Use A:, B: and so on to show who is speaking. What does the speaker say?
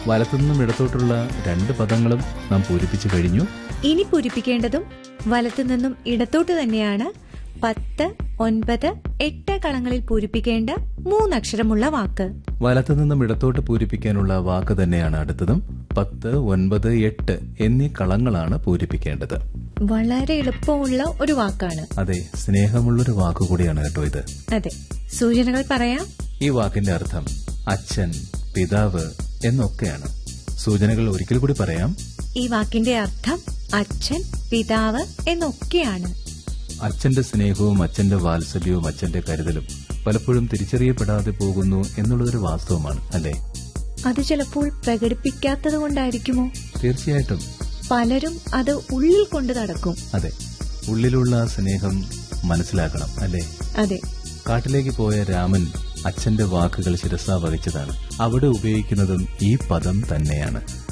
A: വലത്തുനിന്നും ഇടത്തോട്ടുള്ള രണ്ട് പദങ്ങളും നാം പൂരിപ്പിച്ചു കഴിഞ്ഞു
B: ഇനി പൂരിപ്പിക്കേണ്ടതും വലത്തുനിന്നും ഇടത്തോട്ട് തന്നെയാണ് പത്ത് ഒൻപത് എട്ട് കളങ്ങളിൽ പൂരിപ്പിക്കേണ്ട മൂന്നക്ഷരമുള്ള വാക്ക്
A: വലത്തുനിന്നും ഇടത്തോട്ട് പൂരിപ്പിക്കാനുള്ള വാക്ക് തന്നെയാണ് അടുത്തതും പത്ത് ഒൻപത് എട്ട് എന്നീ കളങ്ങളാണ് പൂരിപ്പിക്കേണ്ടത്
B: വളരെ എളുപ്പമുള്ള ഒരു വാക്കാണ്
A: അതെ സ്നേഹമുള്ളൊരു വാക്ക് കൂടിയാണ് കേട്ടോ ഇത്
B: അതെ സൂചനകൾ പറയാം
A: ഈ വാക്കിന്റെ അർത്ഥം അച്ഛൻ പിതാവ് എന്നൊക്കെയാണ് സൂചനകൾ ഒരിക്കൽ കൂടി പറയാം
B: ഈ വാക്കിന്റെ അർത്ഥം അച്ഛൻ പിതാവ് എന്നൊക്കെയാണ്
A: അച്ഛന്റെ സ്നേഹവും അച്ഛന്റെ വാത്സല്യവും അച്ഛന്റെ കരുതലും പലപ്പോഴും തിരിച്ചറിയപ്പെടാതെ പോകുന്നു എന്നുള്ളതൊരു വാസ്തവമാണ് അല്ലേ
B: അത് ചിലപ്പോൾ പ്രകടിപ്പിക്കാത്തത് കൊണ്ടായിരിക്കുമോ
A: തീർച്ചയായിട്ടും
B: പലരും അത് ഉള്ളിൽ കൊണ്ട് നടക്കും
A: അതെ ഉള്ളിലുള്ള ആ സ്നേഹം മനസ്സിലാക്കണം അല്ലേ
B: അതെ
A: കാട്ടിലേക്ക് പോയ രാമൻ അച്ഛന്റെ വാക്കുകൾ ശിരസാ വഹിച്ചതാണ് അവിടെ ഉപയോഗിക്കുന്നതും ഈ പദം തന്നെയാണ്